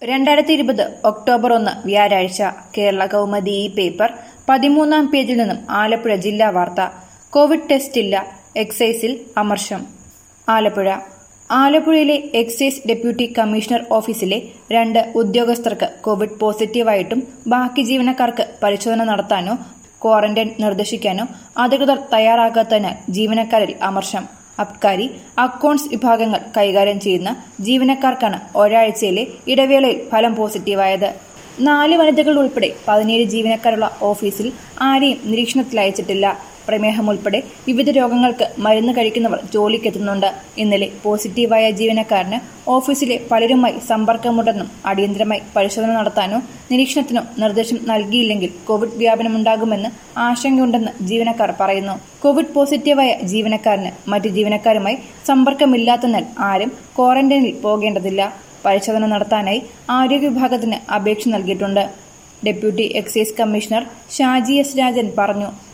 രണ്ടായിരത്തി ഇരുപത് ഒക്ടോബർ ഒന്ന് വ്യാഴാഴ്ച കേരള കൗമുദി ഈ പേപ്പർ പതിമൂന്നാം പേജിൽ നിന്നും ആലപ്പുഴ ജില്ലാ വാർത്ത കോവിഡ് ടെസ്റ്റ് ഇല്ല എക്സൈസിൽ അമർഷം ആലപ്പുഴ ആലപ്പുഴയിലെ എക്സൈസ് ഡെപ്യൂട്ടി കമ്മീഷണർ ഓഫീസിലെ രണ്ട് ഉദ്യോഗസ്ഥർക്ക് കോവിഡ് പോസിറ്റീവായിട്ടും ബാക്കി ജീവനക്കാർക്ക് പരിശോധന നടത്താനോ ക്വാറന്റൈൻ നിർദ്ദേശിക്കാനോ അധികൃതർ തയ്യാറാകാത്തതിനാൽ ജീവനക്കാരിൽ അമർഷം അബ്കാരി അക്കൌണ്ട്സ് വിഭാഗങ്ങൾ കൈകാര്യം ചെയ്യുന്ന ജീവനക്കാർക്കാണ് ഒരാഴ്ചയിലെ ഇടവേളയിൽ ഫലം പോസിറ്റീവായത് നാല് വനിതകൾ ഉൾപ്പെടെ പതിനേഴ് ജീവനക്കാരുള്ള ഓഫീസിൽ ആരെയും നിരീക്ഷണത്തിൽ അയച്ചിട്ടില്ല പ്രമേഹം ഉൾപ്പെടെ വിവിധ രോഗങ്ങൾക്ക് മരുന്ന് കഴിക്കുന്നവർ ജോലിക്കെത്തുന്നുണ്ട് ഇന്നലെ പോസിറ്റീവായ ജീവനക്കാരന് ഓഫീസിലെ പലരുമായി സമ്പർക്കമുണ്ടെന്നും അടിയന്തരമായി പരിശോധന നടത്താനോ നിരീക്ഷണത്തിനോ നിർദ്ദേശം നൽകിയില്ലെങ്കിൽ കോവിഡ് വ്യാപനമുണ്ടാകുമെന്ന് ആശങ്കയുണ്ടെന്ന് ജീവനക്കാർ പറയുന്നു കോവിഡ് പോസിറ്റീവായ ജീവനക്കാരന് മറ്റ് ജീവനക്കാരുമായി സമ്പർക്കമില്ലാത്തതിനാൽ ആരും ക്വാറന്റൈനിൽ പോകേണ്ടതില്ല പരിശോധന നടത്താനായി ആരോഗ്യ വിഭാഗത്തിന് അപേക്ഷ നൽകിയിട്ടുണ്ട് deputy excise commissioner Shaji S Rajan പറഞ്ഞു